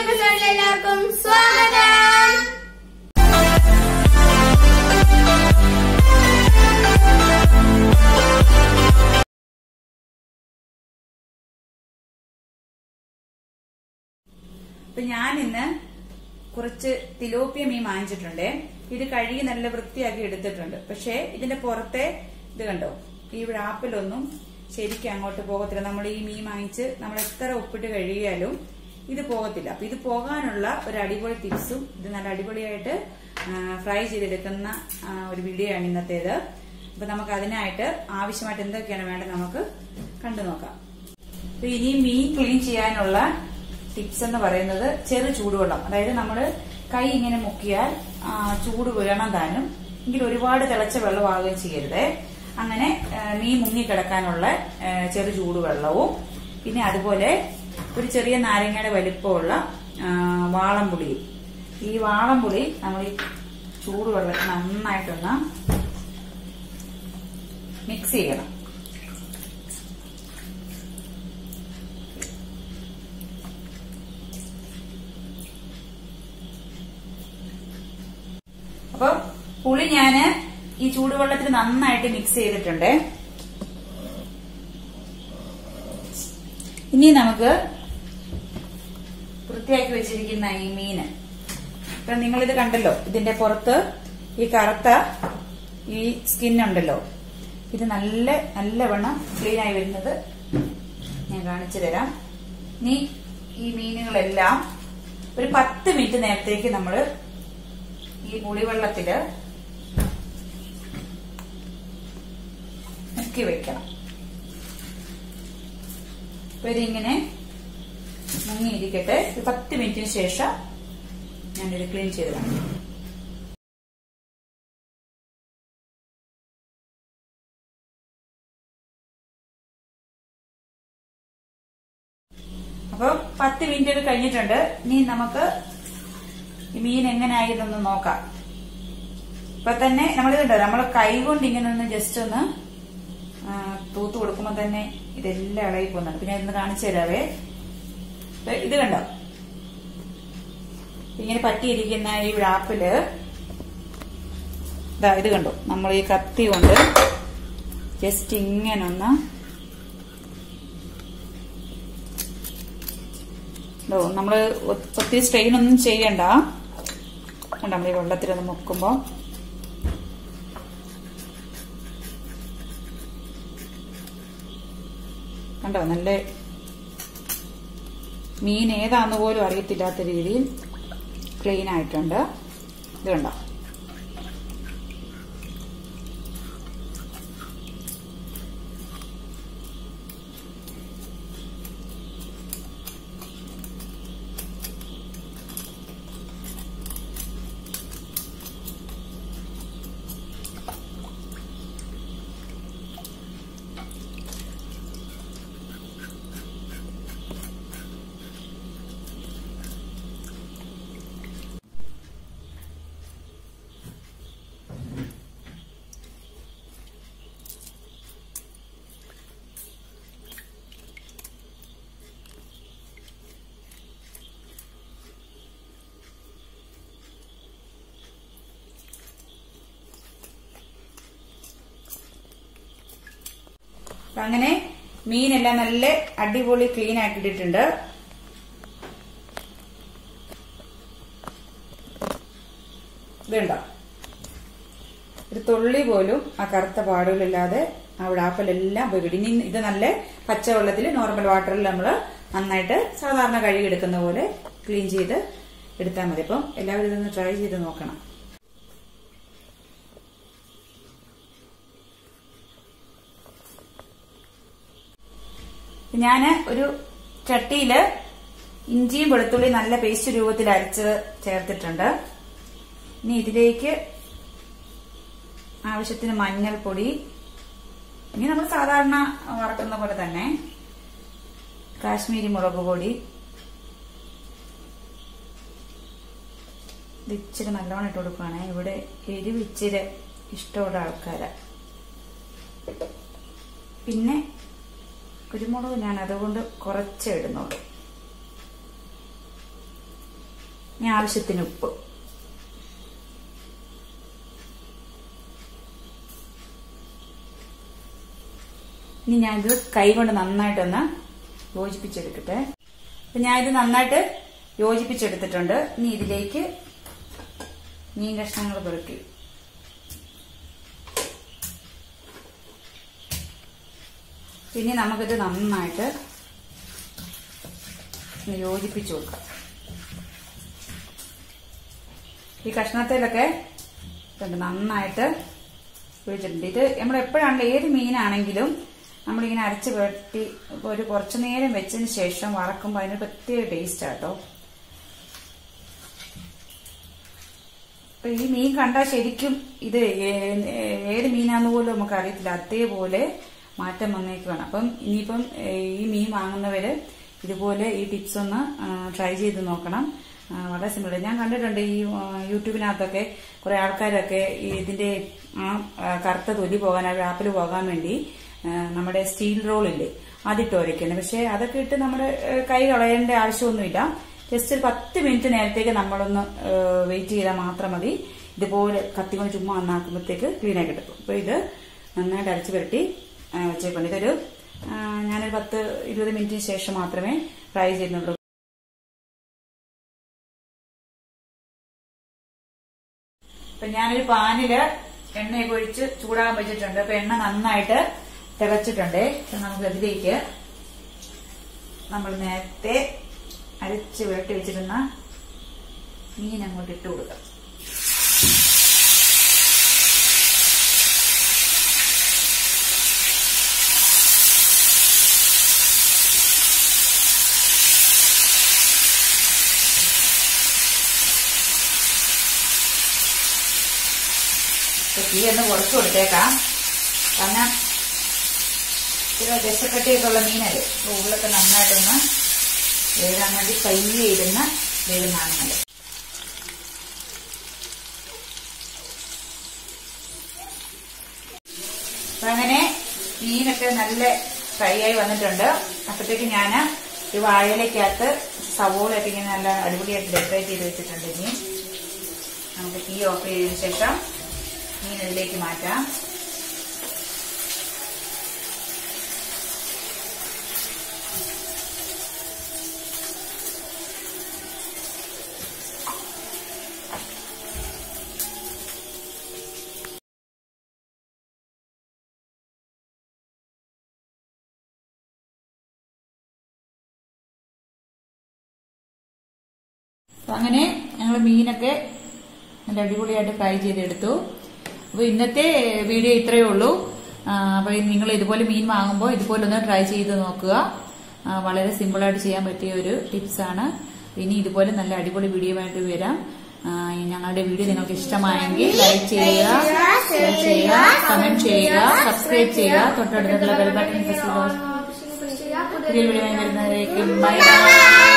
എപ്പിസോഡിൽ എല്ലാവർക്കും സ്വാഗതം അപ്പൊ ഞാൻ ഇന്ന് കുറച്ച് തിലോപ്പിയ മീൻ വാങ്ങിച്ചിട്ടുണ്ട് ഇത് കഴുകി നല്ല വൃത്തിയാക്കി എടുത്തിട്ടുണ്ട് പക്ഷേ ഇതിന്റെ പുറത്തെ ഇത് കണ്ടോ ഈ വ്രാപ്പിലൊന്നും ശരിക്കും അങ്ങോട്ട് പോകത്തില്ല നമ്മൾ ഈ മീൻ വാങ്ങിച്ച് നമ്മൾ എത്ര ഉപ്പിട്ട് കഴുകിയാലും ഇത് പോകത്തില്ല അപ്പൊ ഇത് പോകാനുള്ള ഒരു അടിപൊളി ടിപ്സും ഇത് നല്ല അടിപൊളിയായിട്ട് ഫ്രൈ ചെയ്തെടുക്കുന്ന ആ, ഒരു വീഡിയോ ആണ് ഇന്നത്തേത് അപ്പൊ നമുക്ക് അതിനായിട്ട് ആവശ്യമായിട്ട് എന്തൊക്കെയാണ് വേണ്ടത് നമുക്ക് കണ്ടു നോക്കാം അപ്പൊ ഇനി മീൻ ക്ലീൻ ചെയ്യാനുള്ള ടിപ്സ് എന്ന് പറയുന്നത് ചെറു ചൂടുവെള്ളം അതായത് നമ്മൾ കൈ ഇങ്ങനെ മുക്കിയാൽ ആ, ചൂട് വീഴണം താനും എങ്കിൽ ഒരുപാട് തിളച്ച വെള്ളമാകുകയും ചെയ്യരുത് അങ്ങനെ ആ, മീൻ മുങ്ങിക്കിടക്കാനുള്ള ആ, ചെറു ചൂടുവെള്ളവും പിന്നെ അതുപോലെ ഒരു ചെറിയ നാരങ്ങയുടെ വലിപ്പമുള്ള ആ, വാളംപുളിയും ഈ വാളംപുളി നമ്മൾ ഈ ചൂടുവെള്ളത്തിൽ നന്നായിട്ടൊന്ന് മിക്സ് ചെയ്യണം അപ്പൊ പുളി ഞാന് ഈ ചൂടുവെള്ളത്തിൽ നന്നായിട്ട് മിക്സ് ചെയ്തിട്ടുണ്ട് ഇനി നമുക്ക് വൃത്തിയാക്കി വെച്ചിരിക്കുന്ന ഈ മീന് ഇപ്പൊ നിങ്ങളിത് കണ്ടല്ലോ ഇതിന്റെ പുറത്ത് ഈ കറുത്ത ഈ സ്കിൻ ഉണ്ടല്ലോ ഇത് നല്ല നല്ലവണ്ണം ക്ലീൻ ആയി വരുന്നത് ഞാൻ കാണിച്ചു തരാം ഇനി ഈ മീനുകളെല്ലാം ഒരു പത്ത് മിനിറ്റ് നേരത്തേക്ക് നമ്മള് ഈ പുളിവെള്ളത്തില് മുക്കി വെക്കണം അപ്പൊ ഇതിങ്ങനെ മുങ്ങിയിരിക്കട്ടെ ഒരു പത്ത് മിനിറ്റിന് ശേഷം ഞാനിത് ക്ലീൻ ചെയ്ത് കാണിക്കാം അപ്പൊ പത്ത് മിനിറ്റ് ഒക്കെ കഴിഞ്ഞിട്ടുണ്ട് ഇനി നമുക്ക് ഈ മീൻ എങ്ങനെയായതൊന്ന് നോക്കാം ഇപ്പൊ തന്നെ നമ്മൾ ഇതുണ്ട് നമ്മൾ കൈ കൊണ്ട് ഇങ്ങനെ ഒന്ന് ജസ്റ്റ് ഒന്ന് ആ, തൂത്ത് കൊടുക്കുമ്പോ തന്നെ ഇതെല്ലാം ഇളകി പോകുന്നുണ്ട് പിന്നെ ഇന്ന് കാണിച്ചു തരാവേ ഇപ്പൊ ഇത് കണ്ടോ ഇങ്ങനെ പറ്റിയിരിക്കുന്ന ഈ വ്രാപ്പില് ഇതാ ഇത് കണ്ടോ നമ്മൾ ഈ കത്തി കൊണ്ട് ജസ്റ്റ് ഇങ്ങനെ ഒന്ന് ഇതോ നമ്മള് ഒ- ഒത്തിരി സ്ട്രെയിൻ ഒന്നും ചെയ്യണ്ട കണ്ടോ നമ്മൾ ഈ വെള്ളത്തിലൊന്ന് മുക്കുമ്പോ കണ്ടോ നല്ല മീൻ ഏതാന്ന് പോലും അറിയത്തില്ലാത്ത രീതിയിൽ ക്ലീൻ ആയിട്ടുണ്ട് ഇത് കണ്ടോ അപ്പൊ അങ്ങനെ മീനെല്ലാം നല്ല അടിപൊളി ക്ലീൻ ആക്കിയിട്ടുണ്ട് ഇതുണ്ടോ ഒരു തുള്ളി പോലും ആ കറുത്ത പാടുകളില്ലാതെ ആ വിടാപ്പലെല്ലാം പോയി കിട്ടി ഇനി ഇത് നല്ല പച്ചവെള്ളത്തിൽ നോർമൽ വാട്ടറിൽ നമ്മൾ നന്നായിട്ട് സാധാരണ കഴുകിയെടുക്കുന്ന പോലെ ക്ലീൻ ചെയ്ത് എടുത്താൽ മതി അപ്പം എല്ലാവരും ഇതൊന്ന് ട്രൈ ചെയ്ത് നോക്കണം ഞാന് ഒരു ചട്ടിയില് ഇഞ്ചിയും വെളുത്തുള്ളി നല്ല പേസ്റ്റ് രൂപത്തിൽ അരച്ച് ചേർത്തിട്ടുണ്ട് ഇനി ഇതിലേക്ക് ആവശ്യത്തിന് മഞ്ഞൾപ്പൊടി ഇനി നമ്മൾ സാധാരണ വറക്കുന്ന പോലെ തന്നെ കാശ്മീരി മുളക് പൊടി ഇത് ഇച്ചിരി നല്ലോണം ഇട്ട് കൊടുക്കുകയാണെ ഇവിടെ എരിവ് ഇച്ചിരി ഇഷ്ടമുള്ള ആൾക്കാരാ പിന്നെ കുരുമുളക് ഞാൻ അതുകൊണ്ട് കുറച്ചേ ഇടുന്നുള്ളൂ ഇനി ആവശ്യത്തിന് ഉപ്പ് ഇനി ഞാനിത് കൈ കൊണ്ട് നന്നായിട്ടൊന്ന് യോജിപ്പിച്ചെടുക്കട്ടെ അപ്പൊ ഞാനിത് നന്നായിട്ട് യോജിപ്പിച്ചെടുത്തിട്ടുണ്ട് ഇനി ഇതിലേക്ക് മീൻ കഷ്ണങ്ങൾ പെറുക്കി പിന്നെ നമുക്കിത് നന്നായിട്ട് ഒന്ന് യോജിപ്പിച്ചു കൊടുക്കാം ഈ കഷ്ണത്തിലൊക്കെ ഇതുണ്ട് നന്നായിട്ട് ഒഴിച്ചിട്ടുണ്ട് ഇത് നമ്മൾ എപ്പോഴാണെങ്കിലും ഏത് മീനാണെങ്കിലും നമ്മളിങ്ങനെ അരച്ച് വെട്ടി ഒരു കുറച്ചു നേരം വെച്ചതിന് ശേഷം വറക്കുമ്പോൾ അതിന് പ്രത്യേക ടേസ്റ്റ് ആട്ടോ അപ്പൊ ഈ മീൻ കണ്ടാൽ ശരിക്കും ഇത് ഏ- ഏത് മീനാന്ന് പോലും നമുക്ക് അറിയത്തില്ല അതേപോലെ മാറ്റം വന്നേക്കുവാണ് അപ്പം ഇനിയിപ്പം ഏ, ഈ മീൻ വാങ്ങുന്നവര് ഇതുപോലെ ഈ ടിപ്സ് ഒന്ന് ട്രൈ ചെയ്ത് നോക്കണം ആ, വളരെ സിമ്പിൾ ഞാൻ കണ്ടിട്ടുണ്ട് ഈ ആ, യൂട്യൂബിനകത്തൊക്കെ കുറെ ആൾക്കാരൊക്കെ ഈ ഇതിന്റെ ആ ആ, കറുത്ത തൊലി പോകാൻ ആ ആപ്പിൽ പോകാൻ വേണ്ടി ആ, നമ്മുടെ സ്റ്റീൽ റോളില്ലേ അതിട്ട് ഉരയ്ക്കുന്നത് പക്ഷെ അതൊക്കെ ഇട്ട് നമ്മുടെ ഏ, കൈ കളയേണ്ട ആവശ്യമൊന്നുമില്ല ജസ്റ്റ് ഒരു പത്ത് മിനിറ്റ് നേരത്തേക്ക് നമ്മളൊന്ന് വെയിറ്റ് ചെയ്താൽ മാത്രം മതി ഇതുപോലെ കത്തി കൊണ്ട് ചുമ്മാ നന്നാക്കുമ്പോഴത്തേക്ക് ക്ലീൻ ആയി കിട്ടും അപ്പൊ ഇത് നന്നായിട്ട് അരച്ച് പുരട്ടി ആ, വെച്ചേക്കൊണ്ട് ഇതൊരു ആ, ഞാനൊരു പത്ത് ഇരുപത് മിനിറ്റിന് ശേഷം മാത്രമേ ഫ്രൈ ചെയ്യുന്നുള്ളൂ അപ്പൊ ഞാനൊരു പാനില് എണ്ണയൊക്കെ ഒഴിച്ച് ചൂടാകാൻ വെച്ചിട്ടുണ്ട് അപ്പൊ എണ്ണ നന്നായിട്ട് തിളച്ചിട്ടുണ്ട് അപ്പൊ നമുക്ക് അതിലേക്ക് നമ്മൾ നേരത്തെ അരച്ച് വിരട്ടി വെച്ചിരുന്ന മീൻ അങ്ങോട്ട് ഇട്ട് കൊടുക്കാം ഇപ്പൊ തീ ഒന്ന് കുറച്ച് കൊടുത്തേക്കാം കാരണം ഇച്ചിരി രസക്കട്ടിയൊക്കെ ഉള്ള മീനല്ലേ അപ്പൊ ഉള്ളൊക്കെ നന്നായിട്ടൊന്ന് വേകാൻ വേണ്ടി പയ്യെ ഇരുന്ന് വേകുന്നതാണ് നല്ലത് അപ്പൊ അങ്ങനെ മീനൊക്കെ നല്ല ഫ്രൈ ആയി വന്നിട്ടുണ്ട് അപ്പോഴത്തേക്ക് ഞാൻ ഈ വാഴയിലേക്കകത്ത് സവോളയൊക്കെ ഇങ്ങനെ നല്ല അടിപൊളിയായിട്ട് ഡെക്കറേറ്റ് ചെയ്ത് വെച്ചിട്ടുണ്ട് ഇനി നമുക്ക് തീ ഓഫ് ചെയ്തതിനു ശേഷം മീൻ ഇതിലേക്ക് മാറ്റാം അപ്പൊ അങ്ങനെ ഞങ്ങൾ മീനൊക്കെ നല്ല അടിപൊളിയായിട്ട് ഫ്രൈ ചെയ്തെടുത്തു അപ്പൊ ഇന്നത്തെ വീഡിയോ ഇത്രയേ ഉള്ളൂ ആ, അപ്പൊ നിങ്ങൾ ഇതുപോലെ മീൻ വാങ്ങുമ്പോൾ ഇതുപോലെ ഒന്ന് ട്രൈ ചെയ്ത് നോക്കുക ആ, വളരെ സിമ്പിൾ ആയിട്ട് ചെയ്യാൻ പറ്റിയ ഒരു ടിപ്സ് ആണ് ഇനി ഇതുപോലെ നല്ല അടിപൊളി വീഡിയോ ആയിട്ട് വരാം ആ, ഞങ്ങളുടെ വീഡിയോ നിങ്ങൾക്ക് ഇഷ്ടമായെങ്കിൽ ലൈക്ക് ചെയ്യുക ഷെയർ ചെയ്യുക കമന്റ് ചെയ്യുക സബ്സ്ക്രൈബ് ചെയ്യുക തൊട്ടടുത്തുള്ള ബെൽ ബട്ടൺ പ്രസ് ചെയ്യുക പുതിയ വീഡിയോ വരുന്നതിലേക്ക് ബൈ ബൈ